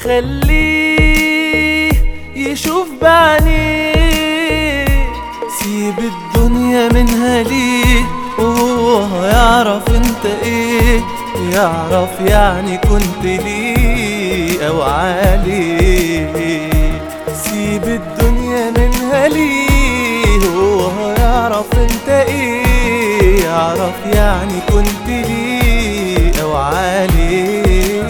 خليه يشوف بعينيه سيب الدنيا منها ليه وهو هيعرف انت ايه يعرف يعني كنت ليه او عليه سيب الدنيا منها ليه هو هيعرف انت ايه يعرف يعني كنت ليه او عليه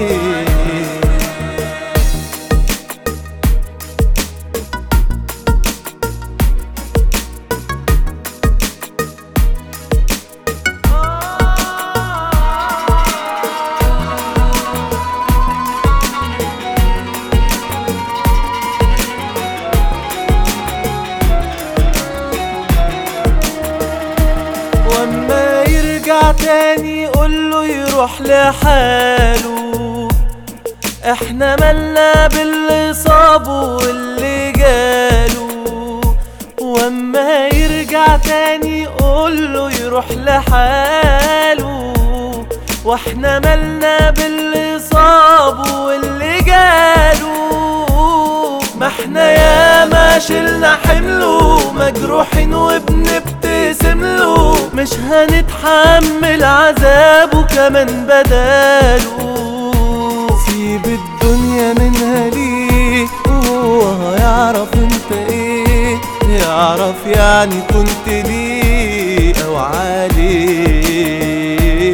واما يرجع تاني قوله يروح لحاله احنا مالنا باللي صابه واللي جاله واما يرجع تاني قوله يروح لحاله واحنا مالنا باللي صابه واللي جاله ما احنا يا ما شلنا حمله مجروحين وبنبتسم له مش هنتحمل عذابه كمان بداله سيب الدنيا منها ليه وهو هيعرف انت ايه يعرف يعني كنت ليه او عليه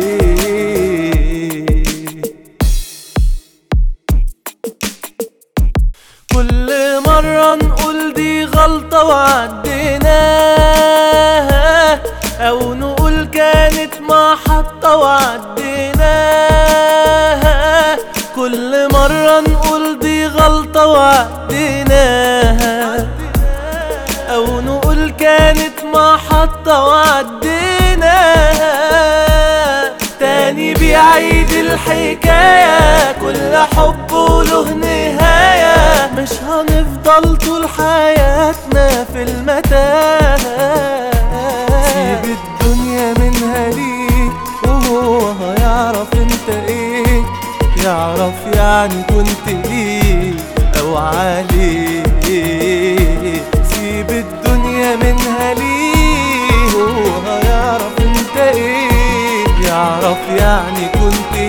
كل مرة نقول دي غلطة وعديناها أو نقول كانت محطة وعديناها كل مرة نقول دي غلطة وعديناها أو نقول كانت محطة وعديناها تاني بيعيد الحكاية كل حب وله نهاية مش هنفضل طول حياتنا في المتاهة سيب الدنيا منها ليه وهو هيعرف انت ايه يعرف يعني كنت ليه او عليه سيب الدنيا منها ليه هو هيعرف انت ايه يعرف يعني كنت